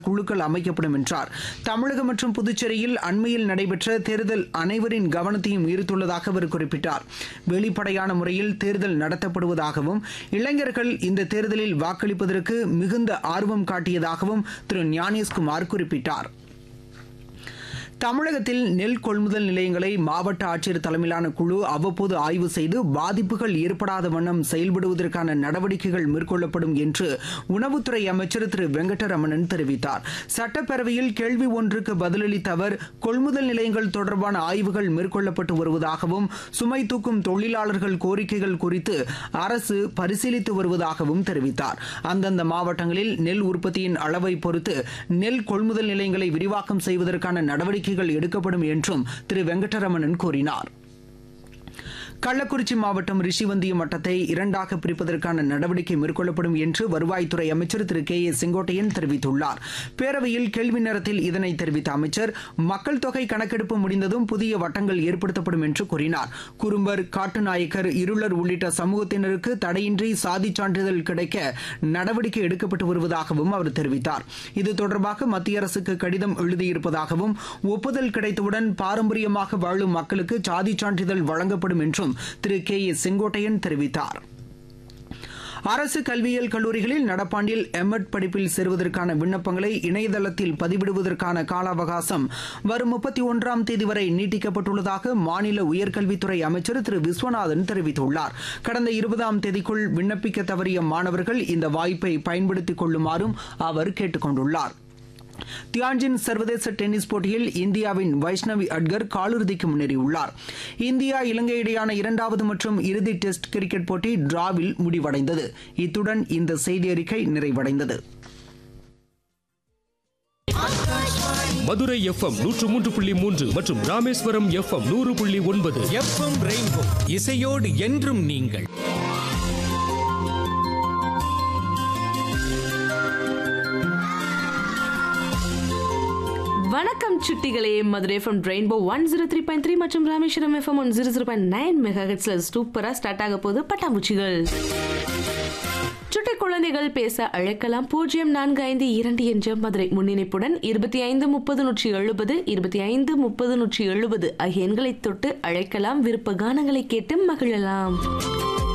குழுக்கள் அமைக்கப்படும் என்றார் தமிழகம் மற்றும் புதுச்சேரியில் அண்மையில் நடைபெற்ற தேர்தல் அனைவரின் கவனத்தையும் ஈர்த்துள்ளதாக அவர் குறிப்பிட்டார் வெளிப்படையான முறையில் தேர்தல் நடத்தப்படுவதாகவும் இளைஞர்கள் இந்த தேர்தலில் வாக்களிப்பதற்கு மிகுந்த ஆர்வம் காட்டியதாகவும் திரு ஞானேஷ்குமார் குறிப்பிட்டார் தமிழகத்தில் நெல் கொள்முதல் நிலையங்களை மாவட்ட ஆட்சியர் தலைமையிலான குழு அவ்வப்போது ஆய்வு செய்து பாதிப்புகள் ஏற்படாத வண்ணம் செயல்படுவதற்கான நடவடிக்கைகள் மேற்கொள்ளப்படும் என்று உணவுத்துறை அமைச்சர் திரு வெங்கடரமணன் தெரிவித்தார் சட்டப்பேரவையில் கேள்வி ஒன்றுக்கு பதிலளித்த அவர் கொள்முதல் நிலையங்கள் தொடர்பான ஆய்வுகள் மேற்கொள்ளப்பட்டு வருவதாகவும் சுமை தூக்கும் தொழிலாளர்கள் கோரிக்கைகள் குறித்து அரசு பரிசீலித்து வருவதாகவும் தெரிவித்தார் அந்தந்த மாவட்டங்களில் நெல் உற்பத்தியின் அளவை பொறுத்து நெல் கொள்முதல் நிலையங்களை விரிவாக்கம் செய்வதற்கான நடவடிக்கைகள் எடுக்கப்படும் என்றும் திரு வெங்கடரமணன் கூறினார் கள்ளக்குறிச்சி மாவட்டம் ரிஷிவந்தியம் வட்டத்தை இரண்டாக பிரிப்பதற்கான நடவடிக்கை மேற்கொள்ளப்படும் என்று வருவாய்த்துறை அமைச்சர் திரு கே ஏ செங்கோட்டையன் தெரிவித்துள்ளார் பேரவையில் கேள்வி நேரத்தில் இதனை தெரிவித்த அமைச்சர் மக்கள் தொகை கணக்கெடுப்பு முடிந்ததும் புதிய வட்டங்கள் ஏற்படுத்தப்படும் என்று கூறினார் குறும்பர் காட்டுநாயக்கர் இருளர் உள்ளிட்ட சமூகத்தினருக்கு தடையின்றி சாதி சான்றிதழ் கிடைக்க நடவடிக்கை எடுக்கப்பட்டு வருவதாகவும் அவர் தெரிவித்தார் இது தொடர்பாக மத்திய அரசுக்கு கடிதம் எழுதியிருப்பதாகவும் ஒப்புதல் கிடைத்தவுடன் பாரம்பரியமாக வாழும் மக்களுக்கு சாதி சான்றிதழ் வழங்கப்படும் என்றும் திரு கே ஏ செங்கோட்டையன் தெரிவித்தார் அரசு கல்வியியல் கல்லூரிகளில் நடப்பாண்டில் எம்எட் படிப்பில் சேருவதற்கான விண்ணப்பங்களை இணையதளத்தில் பதிவிடுவதற்கான கால அவகாசம் வரும் முப்பத்தி ஒன்றாம் தேதி வரை நீட்டிக்கப்பட்டுள்ளதாக மாநில உயர்கல்வித்துறை அமைச்சர் திரு விஸ்வநாதன் தெரிவித்துள்ளார் கடந்த இருபதாம் தேதிக்குள் விண்ணப்பிக்க தவறிய மாணவர்கள் இந்த வாய்ப்பை பயன்படுத்திக் கொள்ளுமாறும் அவர் கேட்டுக் கொண்டுள்ளார் தியான்ஜின் சர்வதேச டென்னிஸ் போட்டியில் இந்தியாவின் வைஷ்ணவி அட்கர் காலிறுதிக்கு முன்னேறியுள்ளார் இந்தியா இலங்கை இடையான இரண்டாவது மற்றும் இறுதி டெஸ்ட் கிரிக்கெட் போட்டி டிராவில் முடிவடைந்தது இத்துடன் இந்த செய்தி அறிக்கை நிறைவடைந்தது மதுரை எஃப்எம் நூற்று மூன்று புள்ளி மூன்று மற்றும் ராமேஸ்வரம் எஃப்எம் நூறு புள்ளி ஒன்பது எஃப்எம் ரெயின்போ இசையோடு என்றும் நீங்கள் வணக்கம் சுட்டிகளே Madurai FM rainbow one zero three point three மற்றும் Rameswaram FM one zero zero point nine mega ஹெட்ஸ்ல சூப்பரா ஸ்டார்ட் ஆக போகுது பட்டாம்பூச்சிகள் சுட்டி குழந்தைகள் பேச அழைக்கலாம் பூஜ்ஜியம் நான்கு ஐந்து இரண்டு என்ற மதுரை முன்னிணைப்புடன் இருபத்தி ஐந்து முப்பது நூற்றி எழுபது இருபத்தி ஐந்து முப்பது நூற்றி எழுபது ஆகிய எண்களை தொட்டு அழைக்கலாம் விருப்ப கானங்களை கேட்டு மகிழலாம்